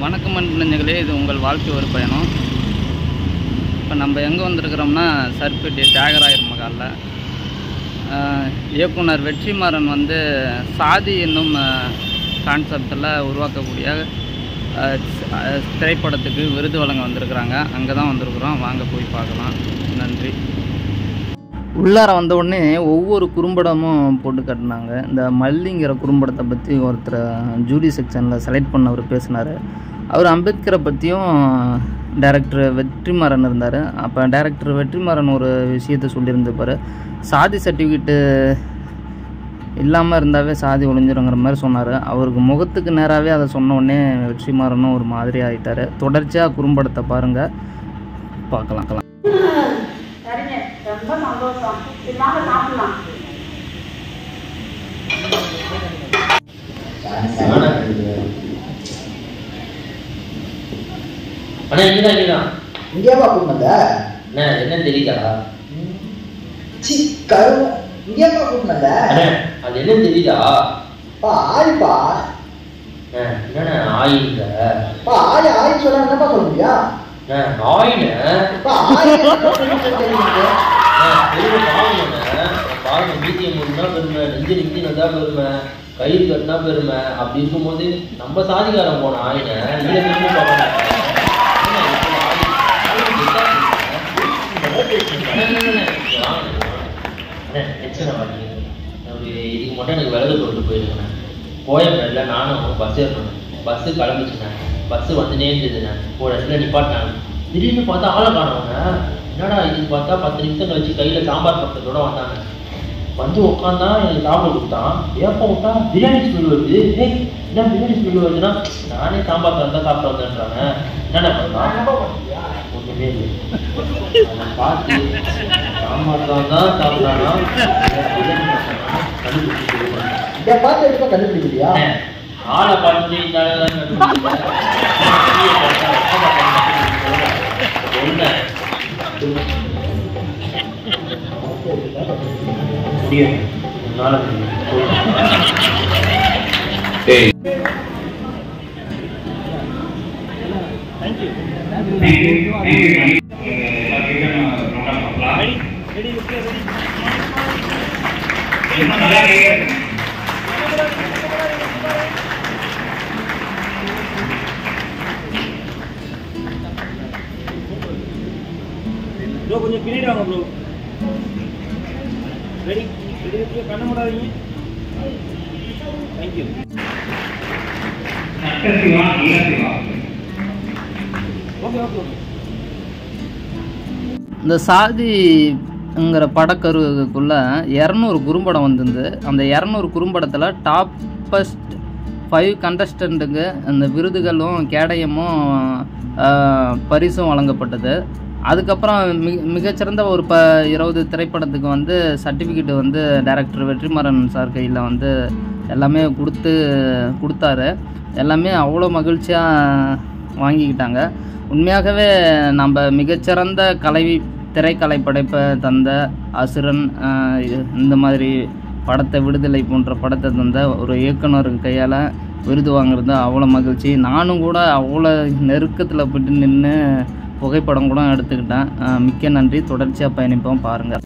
வணக்கம் அன்புநெஞ்சங்களே இது உங்கள் வாழ்க்கை ஒரு பயணம் இப்போ நம்ம எங்கே வந்திருக்கிறோம்னா சர்பேட்டி தியாகராயர் மகாலில் ஆஹ், இயக்குனர் வெற்றிமாறன் வந்து சாதி என்னும் கான்செப்டில் உருவாக்கக்கூடிய ஆஹ், ஸ்- ஆஹ், திரைப்படத்துக்கு விருது வழங்க வந்திருக்கிறாங்க அங்கே தான் வந்திருக்கிறோம் வாங்க போய் பார்க்கலாம் நன்றி உள்ளார வந்த உடனே ஒவ்வொரு குறும்படமும் போட்டு காட்டினாங்க இந்த மல்லிங்கிற குறும்படத்தை பற்றி ஒருத்தர் ஜூரி செக்ஷனில் செலக்ட் பண்ணவர் பேசினார் அவர் அம்பேத்கரை பற்றியும் டைரக்டர் வெற்றிமாறன் இருந்தார் அப்போ டைரக்டர் வெற்றிமாறன் ஒரு விஷயத்த சொல்லியிருந்திருப்பார் சாதி சர்டிஃபிகேட்டு இல்லாமல் இருந்தாவே சாதி ஒளிஞ்சிருங்கிற மாதிரி சொன்னார் அவருக்கு முகத்துக்கு நேராகவே அதை சொன்ன உடனே வெற்றிமாறனும் ஒரு மாதிரி ஆகிட்டார் தொடர்ச்சியாக குறும்படத்தை பாருங்கள் பார்க்கலாம் சரிங்க ரொம்ப சந்தோஷம் இது வாங்க சாப்பிடலாம் அண்ணா இங்கதான் இங்கதான் இங்கேவா கூப்பிட்டு அண்ணா என்ன தெரியுதா சி கரு இங்கேவா கூப்பிட்டு அண்ணா அது என்ன தெரியுதா பா ஆயிப்பா அண்ணா, என்னண்ணா ஆயிங்க பா ஆய் ஆய் சொல்ல என்னப்பா சொல்ல முடியா அண்ணா ஆயின பா ஆய் என்ன சொல்லிட்டு இருக்கீங்க? பெருமை பாவங்கண்ணா பாருங்க மீட்டியம் முடினா பெருமை நெஞ்சு நித்தி நந்தா பெருமை கயிறு கட்டினா பெருமை அப்படி இருக்கும்போது நம்ம சாதிக்காரன் போன ஆயின இதுல பெருமை பார்க்கணும் அண்ணா, இப்போ ஆயி- ஆயி எதா பெருமை? அண்ணா, அண்ணா, அண்ணா, இங்க வாங்க, இங்க வாங்க. அண்ணா, டென்ஷன் ஆகாதீங்க. ஒரு இதுக்கு மட்டும் எனக்கு விலகு கொண்டு போயிருக்கேன் கோயம்பேடுல நானும் பஸ் ஏறணும் பஸ்ஸு கிளம்பிச்சுண்ணே பஸ்ஸு வந்துனே இருந்ததுண்ணே ஒரு இடத்துல நிப்பாட்டினாங்க திடீர்னு பார்த்தா ஆளை காணவங்க என்னடா இதுன்னு பார்த்தா பத்து நிமிஷம் கழிச்சு கையில் சாம்பார் பக்கத்தோட வந்தாங்க வந்து உட்காந்தா எனக்கு சாப்பிட கொடுத்தான் ஏப்பா விட்டா பிரியாணி ஸ்மெல் வருது ஏய் என்ன பிரியாணி ஸ்மெல் வருதுன்னா நானே சாம்பார் தான் சாப்பிட்டு வந்தேன்றாங்க என்னடா பண்ணலாம் ஒன்றுமே இல்லை அதை பார்த்து சாம்பார் தான் தான் சாப்பிட்றானா கண்டுபிடிச்சி சொல்லுவாங்க இதை பார்த்து எடுப்பா கண்டுபிடிக்கலையா அண்ணே, ஆளை பார்த்து இந்த ஆளை தான் கண்டுபிடிச்சேன். கையை பார்த்தா ரொம்ப கண்டுபிடிச்சேன். ஒண்ணு. முடியும். உன்னால முடியும். சொல்லு. ப்ரோ கொஞ்சம் பின்னாடி வாங்க ப்ரோ ரெடி ரெடி கண்ண மூடாதீங்க தேங்க்யூ ஓகே ஓகே ஓகே இந்த சாதிங்கிற படக்கருவுக்குள்ள இரநூறு குறும்படம் வந்திருந்து அந்த இரநூறு குறும்படத்தில் டாப்பஸ்ட் ஃபைவ் கண்டஸ்டண்ட்டுக்கு அந்த விருதுகளும் கேடயமும் ஆஹ், பரிசும் வழங்கப்பட்டது அதுக்கப்புறம் மிக மிகச்சிறந்த ஒரு ப இருபது திரைப்படத்துக்கு வந்து சர்டிஃபிகேட் வந்து டைரக்டர் வெற்றிமாறன் சார் கையில் வந்து எல்லாமே கொடுத்து கொடுத்தாரு எல்லாமே அவ்வளோ மகிழ்ச்சியாக வாங்கிக்கிட்டாங்க உண்மையாகவே நம்ம மிகச்சிறந்த கலை திரைக்கலை படைப்பை தந்த அசுரன் ஆஹ், இது- இந்த மாதிரி படத்தை விடுதலை போன்ற படத்தை தந்த ஒரு இயக்குனர் கையால் விருது வாங்குறது அவ்வளோ மகிழ்ச்சி நானும் கூட அவ்வளோ நெருக்கத்தில் போயிட்டு நின்று புகைப்படம் கூட எடுத்துக்கிட்டேன் ஆஹ், மிக்க நன்றி தொடர்ச்சியாக பயணிப்போம் பாருங்கள்